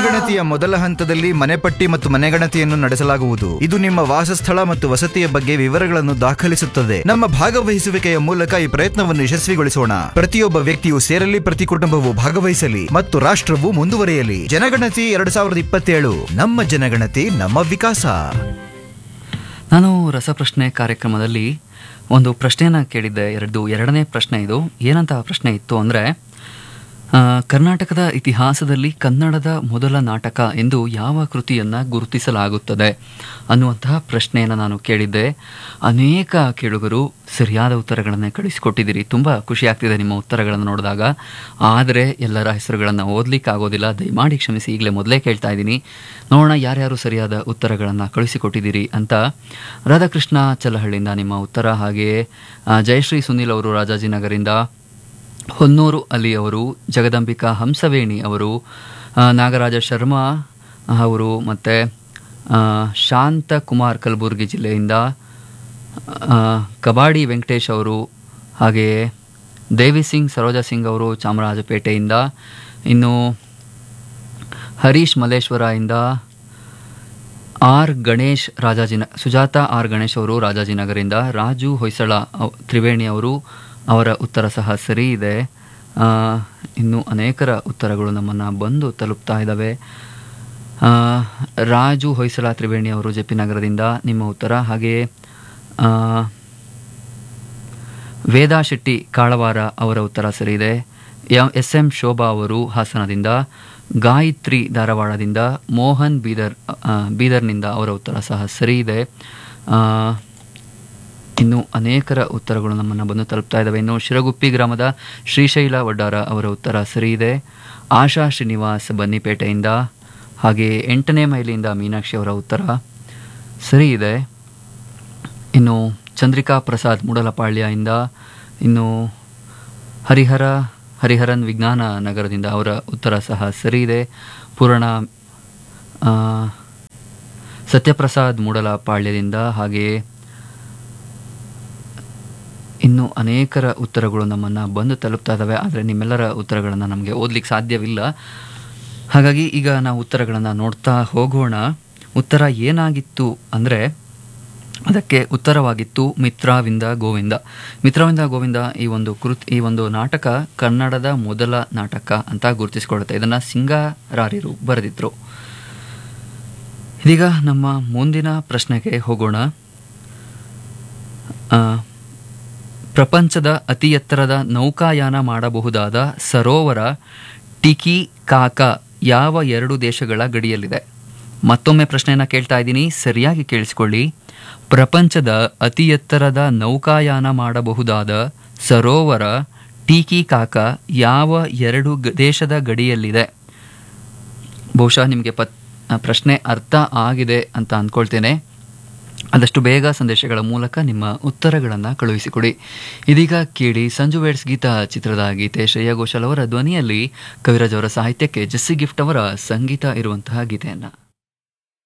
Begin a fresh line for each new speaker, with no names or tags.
ಜನಗಣತಿಯ ಮೊದಲ ಹಂತದಲ್ಲಿ ಮನೆಪಟ್ಟಿ ಮತ್ತು ಮನೆಗಣತಿಯನ್ನು ನಡೆಸಲಾಗುವುದು ಇದು ನಿಮ್ಮ ವಾಸಸ್ಥಳ ಮತ್ತು ವಸತಿಯ ಬಗ್ಗೆ ವಿವರಗಳನ್ನು ದಾಖಲಿಸುತ್ತದೆ ನಮ್ಮ ಭಾಗವಹಿಸುವಿಕೆಯ ಮೂಲಕ ಈ ಪ್ರಯತ್ನವನ್ನು ಯಶಸ್ವಿಗೊಳಿಸೋಣ ಪ್ರತಿಯೊಬ್ಬ ವ್ಯಕ್ತಿಯು ಸೇರಲಿ ಪ್ರತಿ ಕುಟುಂಬವು ಭಾಗವಹಿಸಲಿ ಮತ್ತು ರಾಷ್ಟ್ರವು ಮುಂದುವರಿಯಲಿ ಜನಗಣತಿ ಎರಡ್ ಸಾವಿರದ ಇಪ್ಪತ್ತೇಳು ನಮ್ಮ ಜನಗಣತಿ ನಮ್ಮ ವಿಕಾಸ
ನಾನು ರಸಪ್ರಶ್ನೆ ಕಾರ್ಯಕ್ರಮದಲ್ಲಿ ಒಂದು ಪ್ರಶ್ನೆಯನ್ನು ಕೇಳಿದ್ದೆ ಎರಡು ಎರಡನೇ ಪ್ರಶ್ನೆ ಇದು ಏನಂತ ಪ್ರಶ್ನೆ ಇತ್ತು ಅಂದರೆ ಕರ್ನಾಟಕದ ಇತಿಹಾಸದಲ್ಲಿ ಕನ್ನಡದ ಮೊದಲ ನಾಟಕ ಎಂದು ಯಾವ ಕೃತಿಯನ್ನು ಗುರುತಿಸಲಾಗುತ್ತದೆ ಅನ್ನುವಂತಹ ಪ್ರಶ್ನೆಯನ್ನು ನಾನು ಕೇಳಿದ್ದೆ ಅನೇಕ ಕೇಳುಗರು ಸರಿಯಾದ ಉತ್ತರಗಳನ್ನು ಕಳಿಸಿಕೊಟ್ಟಿದ್ದೀರಿ ತುಂಬ ಖುಷಿ ಆಗ್ತಿದೆ ನಿಮ್ಮ ಉತ್ತರಗಳನ್ನು ನೋಡಿದಾಗ ಆದರೆ ಎಲ್ಲರ ಹೆಸರುಗಳನ್ನು ಓದಲಿಕ್ಕೆ ಆಗೋದಿಲ್ಲ ದಯಮಾಡಿ ಕ್ಷಮಿಸಿ ಈಗಲೇ ಮೊದಲೇ ಕೇಳ್ತಾ ಇದ್ದೀನಿ ನೋಡೋಣ ಯಾರ್ಯಾರು ಸರಿಯಾದ ಉತ್ತರಗಳನ್ನು ಕಳಿಸಿಕೊಟ್ಟಿದ್ದೀರಿ ಅಂತ ರಾಧಾಕೃಷ್ಣ ಚಲಹಳ್ಳಿಯಿಂದ ನಿಮ್ಮ ಉತ್ತರ ಹಾಗೆಯೇ ಆ, ಜಯಶ್ರೀ ಸುನೀಲ್ ಅವರು ರಾಜಾಜಿನಗರಿಂದ ಹೊನ್ನೂರು ಅಲಿ ಅವರು ಜಗದಂಬಿಕಾ ಹಂಸವೇಣಿ ಅವರು ಆ, ನಾಗರಾಜ ಶರ್ಮಾ ಅವರು ಮತ್ತು ಶಾಂತ ಕುಮಾರ್ ಕಲಬುರಗಿ ಜಿಲ್ಲೆಯಿಂದ ಆ, ಕಬಾಡಿ ವೆಂಕಟೇಶ್ ಅವರು ಹಾಗೆಯೇ ದೇವಿ ಸಿಂಗ್ ಸರೋಜಾ ಸಿಂಗ್ ಅವರು ಚಾಮರಾಜಪೇಟೆಯಿಂದ ಇನ್ನು ಹರೀಶ್ ಮಲ್ಲೇಶ್ವರ ಇಂದ ಆರ್ ಗಣೇಶ್ ರಾಜಾಜಿನ ಸುಜಾತ ಆರ್ ಗಣೇಶ್ ಅವರು ರಾಜಾಜಿನಗರಿಂದ ರಾಜು ಹೊಯ್ಸಳ ಅವ್- ತ್ರಿವೇಣಿ ಅವರು ಅವರ ಉತ್ತರ ಸಹ ಸರಿ ಇದೆ ಆ, ಇನ್ನು ಅನೇಕರ ಉತ್ತರಗಳು ನಮ್ಮನ್ನು ಬಂದು ತಲುಪ್ತಾ ಇದ್ದಾವೆ ಆ, ರಾಜು ಹೊಯ್ಸಳ ತ್ರಿವೇಣಿ ಅವರು ಜೆ ಪಿ ನಗರದಿಂದ ನಿಮ್ಮ ಉತ್ತರ ಹಾಗೆಯೇ ಆ, ವೇದಾ ಶೆಟ್ಟಿ ಕಾಳವಾರ ಅವರ ಉತ್ತರ ಸರಿ ಇದೆ ಎಸ್ ಎಂ ಶೋಭಾ ಅವರು ಹಾಸನದಿಂದ ಗಾಯತ್ರಿ ಧಾರವಾಡದಿಂದ ಮೋಹನ್ ಬೀದರ್ ಆ, ಬೀದರ್ನಿಂದ ಅವರ ಉತ್ತರ ಸಹ ಸರಿ ಇದೆ ಆ, ಇನ್ನು ಅನೇಕರ ಉತ್ತರಗಳು ನಮ್ಮನ್ನು ಬಂದು ತಲುಪ್ತಾ ಇದ್ದಾವೆ ಇನ್ನು ಶಿರಗುಪ್ಪಿ ಗ್ರಾಮದ ಶ್ರೀಶೈಲ ವಡ್ಡಾರ ಅವರ ಉತ್ತರ ಸರಿ ಇದೆ ಆಶಾ ಶ್ರೀನಿವಾಸ್ ಬನ್ನಿಪೇಟೆಯಿಂದ ಹಾಗೆ ಎಂಟನೇ ಮೈಲಿಯಿಂದ ಮೀನಾಕ್ಷಿ ಅವರ ಉತ್ತರ ಸರಿ ಇದೆ ಇನ್ನು ಚಂದ್ರಿಕಾ ಪ್ರಸಾದ್ ಮೂಡಲಪಾಳ್ಯದಿಂದ ಇನ್ನು ಹರಿಹರ ಹರಿಹರನ್ ವಿಜ್ಞಾನ ನಗರದಿಂದ ಅವರ ಉತ್ತರ ಸಹ ಸರಿ ಇದೆ ಪೂರ್ಣ ಆ, ಸತ್ಯಪ್ರಸಾದ್ ಮೂಡಲಪಾಳ್ಯದಿಂದ ಹಾಗೆಯೇ ಇನ್ನು ಅನೇಕರ ಉತ್ತರಗಳು ನಮ್ಮನ್ನು ಬಂದು ತಲುಪ್ತಾ ಇದ್ದಾವೆ ಆದರೆ ನಿಮ್ಮೆಲ್ಲರ ಉತ್ತರಗಳನ್ನು ನಮಗೆ ಓದಲಿಕ್ಕೆ ಸಾಧ್ಯವಿಲ್ಲ ಹಾಗಾಗಿ ಈಗ ನಾವು ಉತ್ತರಗಳನ್ನು ನೋಡ್ತಾ ಹೋಗೋಣ ಉತ್ತರ ಏನಾಗಿತ್ತು ಅಂದರೆ ಅದಕ್ಕೆ ಉತ್ತರವಾಗಿತ್ತು ಮಿತ್ರವಿಂದ ಗೋವಿಂದ ಮಿತ್ರವಿಂದ ಗೋವಿಂದ ಈ ಒಂದು ಕೃತ್ ಈ ಒಂದು ನಾಟಕ ಕನ್ನಡದ ಮೊದಲ ನಾಟಕ ಅಂತ ಗುರುತಿಸಿಕೊಳ್ಳುತ್ತೆ ಇದನ್ನು ಸಿಂಗಾರಾರಿರು ಬರೆದಿದ್ರು ಇದೀಗ ನಮ್ಮ ಮುಂದಿನ ಪ್ರಶ್ನೆಗೆ ಹೋಗೋಣ ಆ, ಪ್ರಪಂಚದ ಅತಿ ಎತ್ತರದ ನೌಕಾಯಾನ ಮಾಡಬಹುದಾದ ಸರೋವರ ಟಿಕಿ ಕಾಕ ಯಾವ ಎರಡು ದೇಶಗಳ ಗಡಿಯಲ್ಲಿದೆ ಮತ್ತೊಮ್ಮೆ ಪ್ರಶ್ನೆಯನ್ನು ಕೇಳ್ತಾ ಇದ್ದೀನಿ ಸರಿಯಾಗಿ ಕೇಳಿಸ್ಕೊಳ್ಳಿ ಪ್ರಪಂಚದ ಅತಿ ಎತ್ತರದ ನೌಕಾಯಾನ ಮಾಡಬಹುದಾದ ಸರೋವರ ಟೀಕಿ ಕಾಕ ಯಾವ ಎರಡು ಗ- ದೇಶದ ಗಡಿಯಲ್ಲಿದೆ ಬಹುಶಃ ನಿಮಗೆ ಪತ್ ಆ, ಪ್ರಶ್ನೆ ಅರ್ಥ ಆಗಿದೆ ಅಂತ ಅಂದ್ಕೊಳ್ತೇನೆ ಆದಷ್ಟು ಬೇಗ ಸಂದೇಶಗಳ ಮೂಲಕ ನಿಮ್ಮ ಉತ್ತರಗಳನ್ನು ಕಳುಹಿಸಿಕೊಡಿ ಇದೀಗ ಕೇಳಿ ಸಂಜು ವೇಡ್ಸ್ ಗೀತಾ ಚಿತ್ರದ ಗೀತೆ ಶ್ರೇಯಾ ಘೋಷಾಲ್ ಅವರ ಧ್ವನಿಯಲ್ಲಿ ಕವಿರಾಜ್ ಅವರ ಸಾಹಿತ್ಯಕ್ಕೆ ಜೆಸ್ಸಿ ಗಿಫ್ಟ್ ಅವರ ಸಂಗೀತ ಇರುವಂತಹ ಗೀತೆಯನ್ನು